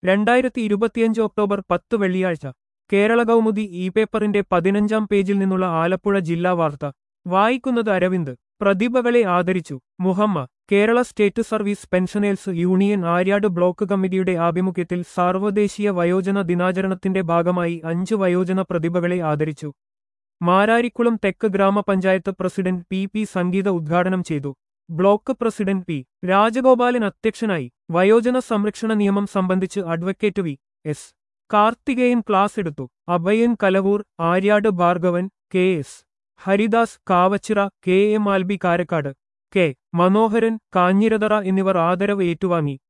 രണ്ടായിരത്തി ഇരുപത്തിയഞ്ച് ഒക്ടോബർ പത്ത് വെള്ളിയാഴ്ച കേരള കൗമുദി ഇ പേപ്പറിന്റെ പതിനഞ്ചാം പേജിൽ നിന്നുള്ള ആലപ്പുഴ ജില്ലാ വാർത്ത വായിക്കുന്നത് അരവിന്ദ് പ്രതിഭകളെ ആദരിച്ചു Muhamma Kerala state service pensioners union Aryad block കമ്മിറ്റിയുടെ ആഭിമുഖ്യത്തിൽ സാർവദേശീയ വയോജന ദിനാചരണത്തിന്റെ ഭാഗമായി അഞ്ച് വയോജന പ്രതിഭകളെ ആദരിച്ചു മാരാരിക്കുളം തെക്ക് ഗ്രാമപഞ്ചായത്ത് പ്രസിഡന്റ് പി പി സംഗീത ഉദ്ഘാടനം ചെയ്തു ബ്ലോക്ക് പ്രസിഡന്റ് പി രാജഗോപാലൻ അധ്യക്ഷനായി വയോജന സംരക്ഷണ നിയമം സംബന്ധിച്ച് advocate V S Karthikeyan class എടുത്തു Abhayan Kalavoor Aryad Bhargavan K S Haridas Kavachira K M Albi Karakkad K Manoharan Kanjirathara എന്നിവർ ആദരവ് ഏറ്റുവാങ്ങി